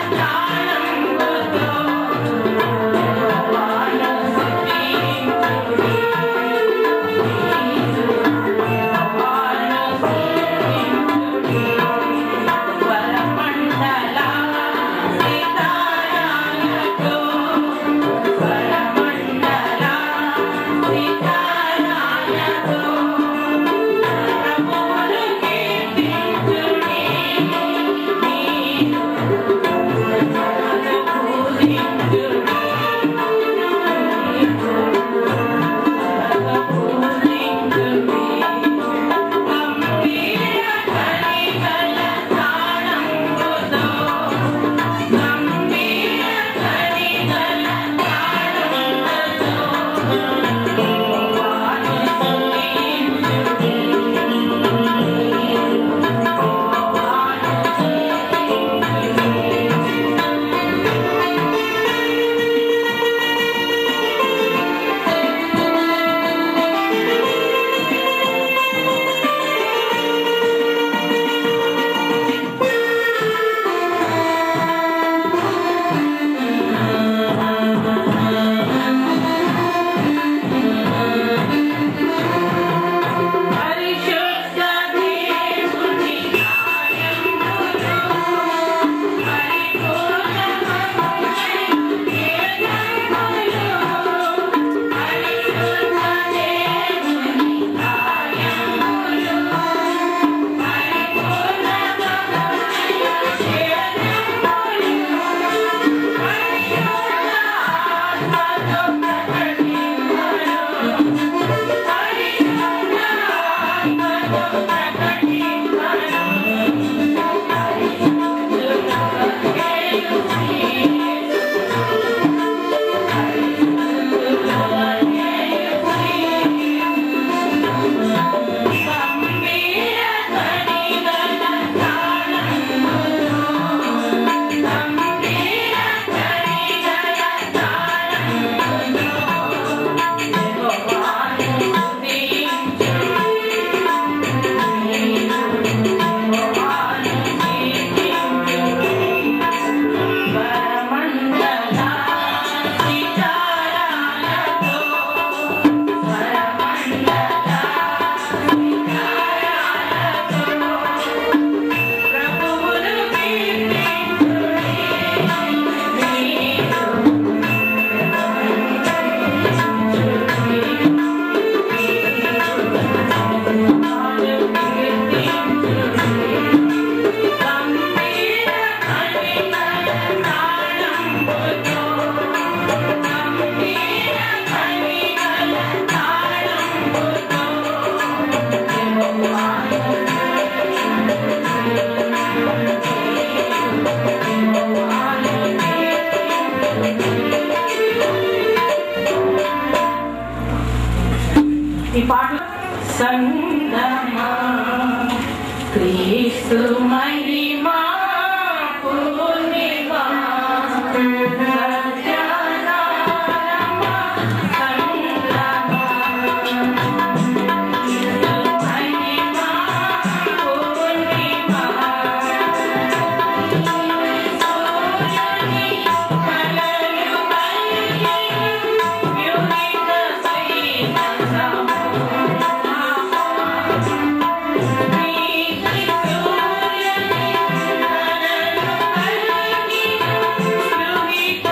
ఈ పాట సంగమా క్రీస్తు మహిమా పూర్ణిమా సత్యనారాయణ సంగమా క్రీస్తు మహిమా పూర్ణిమా సూర్యుని కలలు మల్లి వ్యూహిత సైన సమూహమా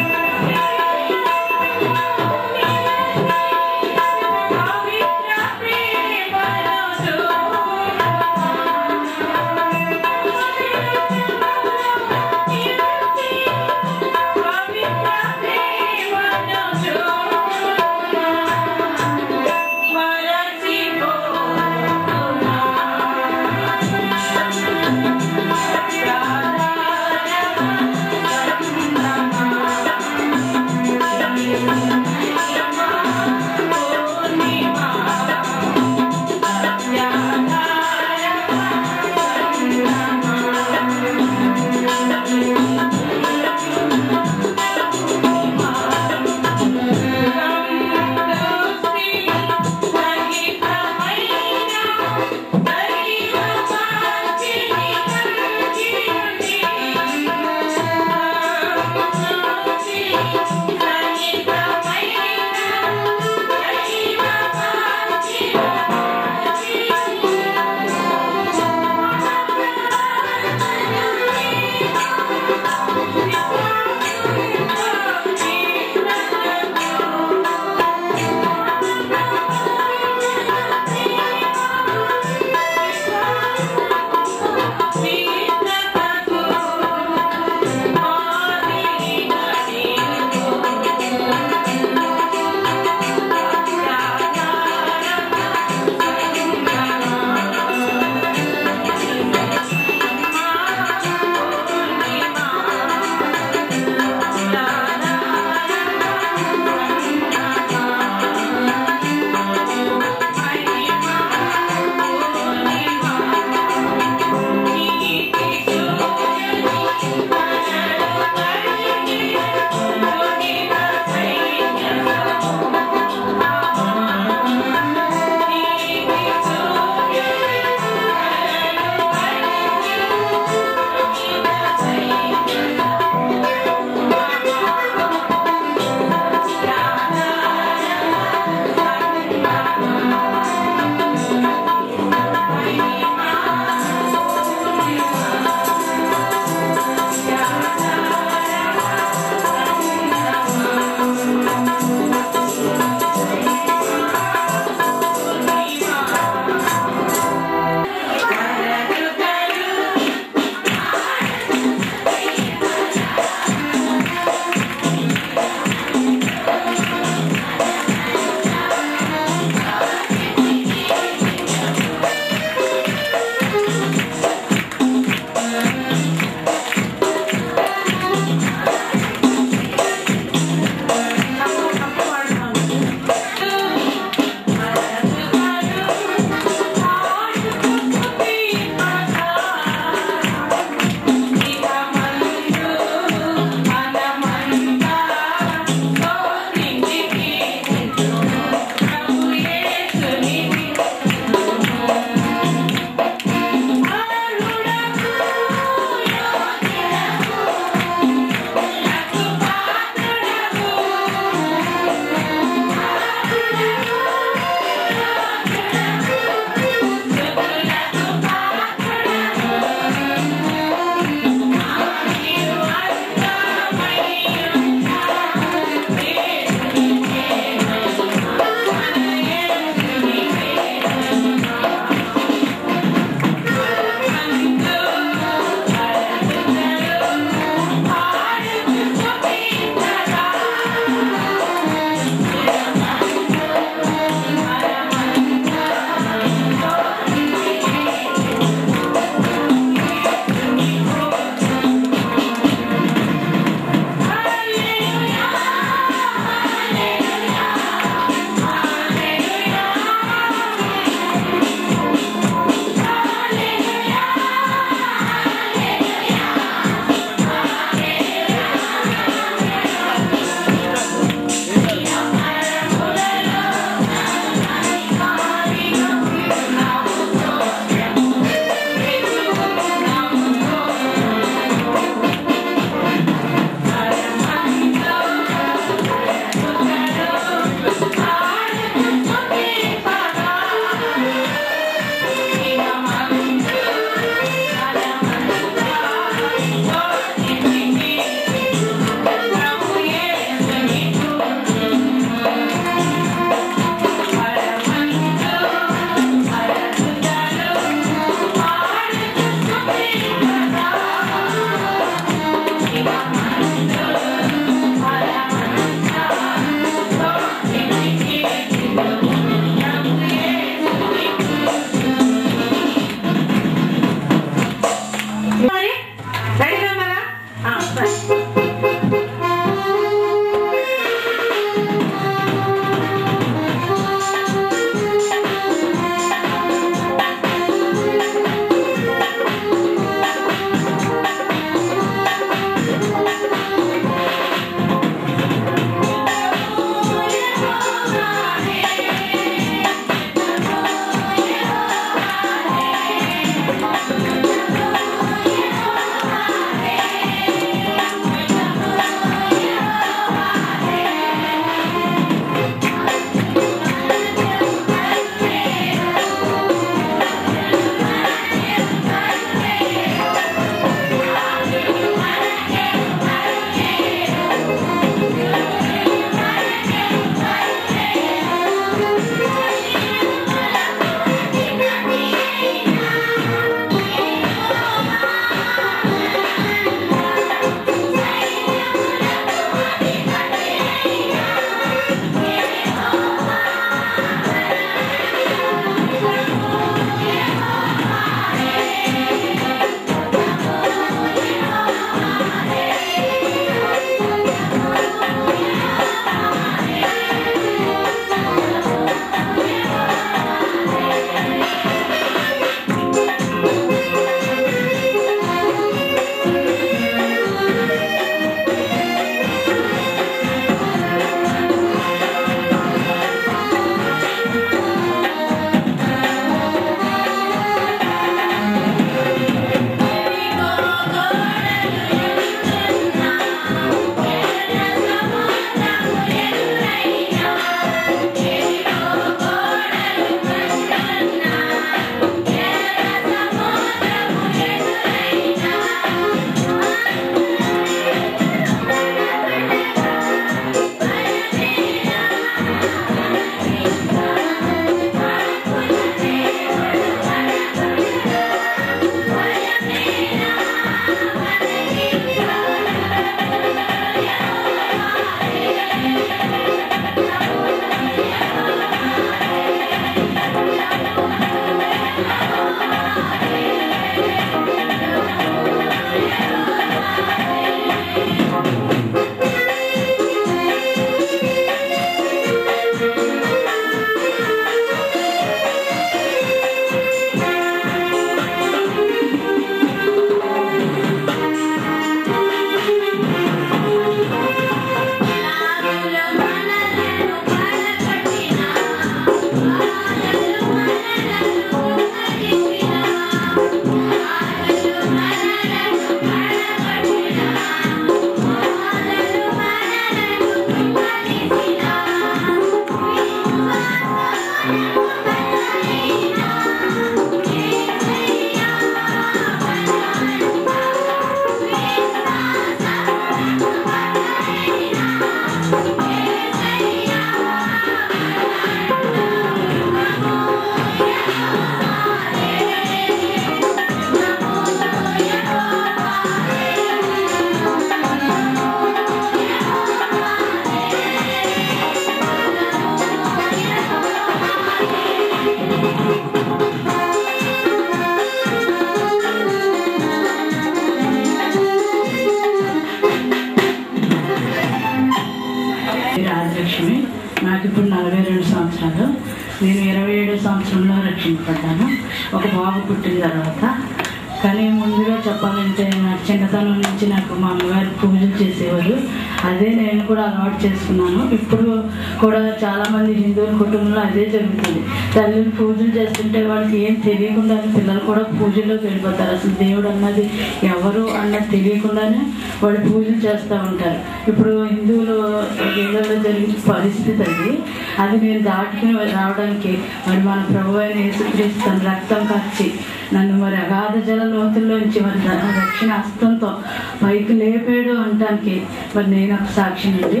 రాజలక్ష్మి నాకు ఇప్పుడు నలభై రెండు సంవత్సరాలు నేను ఇరవై ఏడు సంవత్సరంలో రక్షింపబడ్డాను ఒక బాబు పుట్టిన తర్వాత కానీ ముందుగా చెప్పాలంటే నా చిన్నతనం నుంచి నాకు మా అమ్మగారు పూజలు చేసేవారు అదే నేను కూడా అలవాటు చేసుకున్నాను ఇప్పుడు కూడా చాలామంది హిందువుల కుటుంబంలో అదే జరుగుతుంది తల్లిని పూజలు చేస్తుంటే వాళ్ళకి ఏం తెలియకుండా పిల్లలు కూడా పూజల్లోకి వెళ్ళిపోతారు అసలు దేవుడు అన్నది ఎవరు అన్నది తెలియకుండానే వాళ్ళు పూజలు చేస్తూ ఉంటారు ఇప్పుడు హిందువులు ఇళ్ళలో జరిగిన పరిస్థితి అది అది నేను దాటుకుని రావడానికి మరి మన ప్రభు అయిన యేసుక్రీస్తు తన రక్తం కార్చి నన్ను మరి అగాధ జల లోతుల్లోంచి మరి తన రక్షణ హస్తంతో పైకి లేపాడు అనటానికి మరి నేను ఒక సాక్షి అండి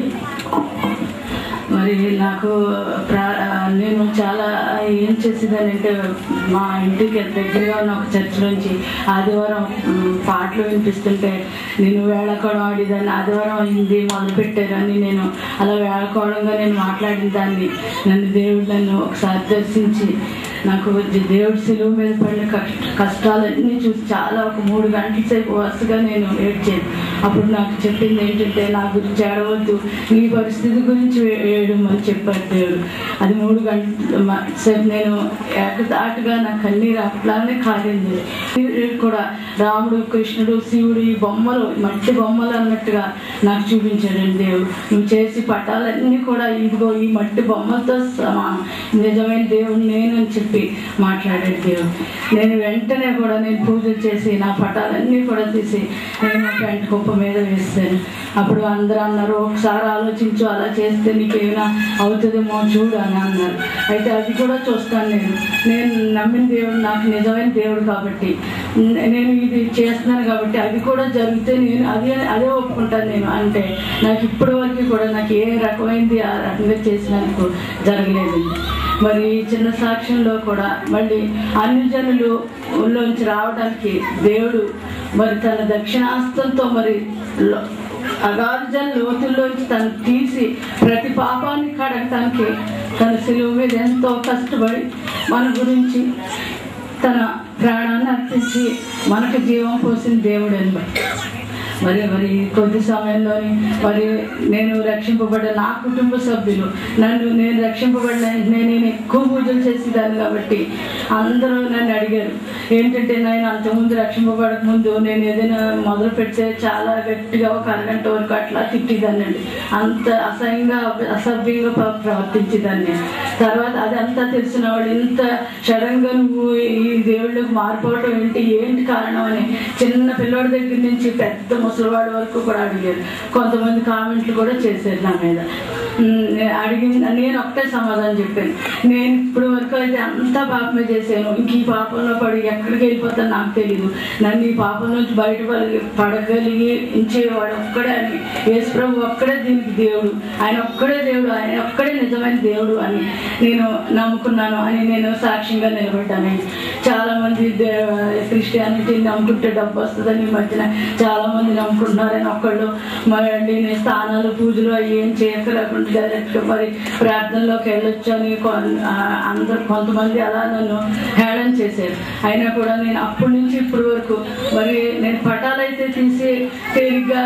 మరి నాకు ప్రా నేను చాలా ఏం చేసేదానంటే మా ఇంటికి దగ్గరగా ఉన్న ఒక చర్చిలోంచి ఆదివారం మ్, పాటలు వినిపిస్తుంటే నేను వేళకోవడం ఆడేదాన్ని ఆదివారం అయింది మొదలు పెట్టారని నేను అలా వేళకోవడంగా నేను మాట్లాడిన దాన్ని నన్ను దేవుడు నన్ను ఒకసారి దర్శించి నాకు దేవుడి సిలువ మీద పడిన కష్ట కష్టాలన్నీ చూసి చాలా ఒక మూడు గంటల సేపు వరుసగా నేను ఏడ్చాను అప్పుడు నాకు చెప్పింది ఏంటంటే నా గురించి ఏడవద్దు నీ పరిస్థితి గురించి ఏ- ఏడమని చెప్పాడు దేవుడు అది మూడు గంటల మ- సేపు నేను ఏకదాటుగా నా కన్నీరు అట్లానే కాలింది ఇది కూడా రాముడు కృష్ణుడు శివుడు ఈ బొమ్మలు మట్టి బొమ్మలు అన్నట్టుగా నాకు చూపించాడండి దేవుడు నువ్వు చేసి పటాలన్నీ కూడా ఇదిగో ఈ మట్టి బొమ్మలతో సమానం నిజమైన దేవుడు నేను అని చెప్పి మాట్లాడాడు దేవుడు నేను వెంటనే కూడా నేను పూజలు చేసి నా పటాలన్నీ కూడా తీసి నేను పెంట కుప్ప మీద వేస్తాను అప్పుడు అందరూ అన్నారు ఒకసారి ఆలోచించు అలా చేస్తే నీకేమైనా అవుతుందేమో చూడు అని అన్నారు అయితే అది కూడా చూస్తాను నేను నేను నమ్మిన దేవుడు నాకు నిజమైన దేవుడు కాబట్టి న- నేను ఇది చేస్తున్నాను కాబట్టి అది కూడా జరిగితే నేను అదే అదే ఒప్పుకుంటాను నేను అంటే నాకు ఇప్పటి వరకు కూడా నాకు ఏ రకమైనది ఆ రకంగా చేసినందుకు జరగలేదు మరి ఈ చిన్న సాక్ష్యంలో కూడా మళ్ళీ అన్ని జనులు లోంచి రావడానికి దేవుడు మరి తన దక్షిణాస్తంతో మరి లో- అగాధ లోతుల్లోంచి తను తీసి ప్రతి పాపాన్ని కడగటానికి తన సిలువ మీద ఎంతో కష్టపడి మన గురించి తన ప్రాణాన్ని అర్పించి మనకు జీవం పోసిన దేవుడు అని మరి మరి కొద్ది సమయంలోని మరి నేను రక్షింపబడ్డ నా కుటుంబ సభ్యులు నన్ను నేను రక్షింపబడిన వెంటనే నేను ఎక్కువ పూజలు చేసేదాన్ని కాబట్టి అందరూ నన్ను అడిగారు ఏంటంటే నేను అంతకుముందు రక్షింపబడక ముందు నేను ఏదైనా మొదలు పెడితే చాలా గట్టిగా ఒక అరగంట వరకు అట్లా తిట్టేదాన్నండి అంత అసహ్యంగా అసభ్యంగా ప్ర- ప్రవర్తించేదాన్ని తర్వాత అదంతా తెలిసిన వాళ్ళు ఇంత సడన్గా నువ్వు ఈ దేవుళ్ళకి మారిపోవటం ఏంటి ఏంటి కారణం అని చిన్న పిల్లోడి దగ్గర నుంచి పెద్ద ముసలివాడి వరకు కూడా అడిగారు కొంతమంది కామెంట్లు కూడా చేశారు నా మీద ఉమ్, అడిగిన నేను ఒకటే సమాధానం చెప్పాను నేను ఇప్పుడు వరకు అయితే అంతా పాపమే చేశాను ఇంక ఈ పాపంలో పడి ఎక్కడికి వెళ్ళిపోతాను నాకు తెలియదు నన్ను ఈ పాపం నుంచి బయట పడి- పడగలిగి ఉంచేవాడు ఒక్కడే అని యేసు ప్రభు ఒక్కడే దీనికి దేవుడు ఆయన ఒక్కడే దేవుడు ఆయన ఒక్కడే నిజమైన దేవుడు అని నేను నమ్ముకున్నాను అని నేను సాక్ష్యంగా నిలబడ్డాను చాలా మంది క్రిస్టియానిటీ నమ్ముకుంటే డబ్బు వస్తుందని ఈ మధ్యన చాలా మంది నమ్ముకుంటున్నారని ఒకళ్ళు మరి నేను స్థానాలు పూజలు అవి ఏం చేయకలేకుండా డైరెక్ట్గా మరి ప్రార్థనలోకి వెళ్ళొచ్చు అని కొన్- ఆ, అందరు కొంతమంది అలా నన్ను హేళన చేశారు అయినా కూడా నేను అప్పటి నుంచి ఇప్పటి వరకు మరి నేను పటాలైతే తీసి తేలిగ్గా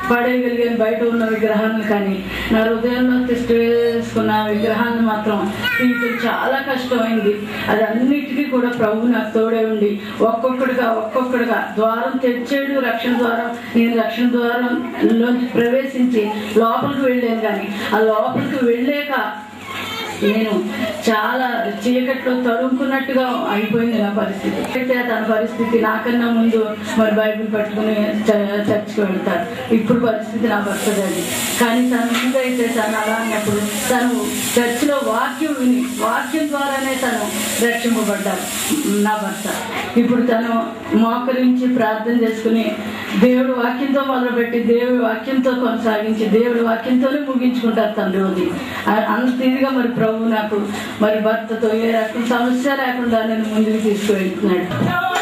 పడేయగలిగాను బయట ఉన్న విగ్రహాలను కానీ నా హృదయంలో తిష్టి వేసుకున్న విగ్రహాన్ని మాత్రం తీయటం చాలా కష్టమైంది అది అన్నిటికీ కూడా ప్రభు నాకు తోడే ఉండి ఒక్కొక్కడిగా ఒక్కొక్కడిగా ద్వారం తెచ్చాడు రక్షణ ద్వారం నేను రక్షణ ద్వారంలోంచి ప్రవేశించి లోపలికి వెళ్ళాను కానీ ఆ లోపలికి వెళ్ళాక నేను చాలా చీకట్లో తడుముకున్నట్టుగా అయిపోయింది నా పరిస్థితి అయితే తన పరిస్థితి నాకన్నా ముందు మరి బైబిల్ పట్టుకుని చ- చర్చికి వెళ్తాడు ఇప్పుడు పరిస్థితి నా భర్త అది కానీ తన ముందు అయితే తను అలా అన్నప్పుడు తను చర్చిలో వాక్యం విని వాక్యం ద్వారానే తను రక్షింపబడ్డాడు నా భర్త ఇప్పుడు తను మోకరించి ప్రార్థన చేసుకుని దేవుడు వాక్యంతో మొదలుపెట్టి దేవుడి వాక్యంతో కొనసాగించి దేవుడి వాక్యంతోనే ముగించుకుంటారు తన రోజు ఆ- అంత ఇదిగా మరి ప్రభు నాకు మరి భర్తతో ఏ రకం సమస్య లేకుండా నేను ముందుకు తీసుకువెళ్తున్నాడు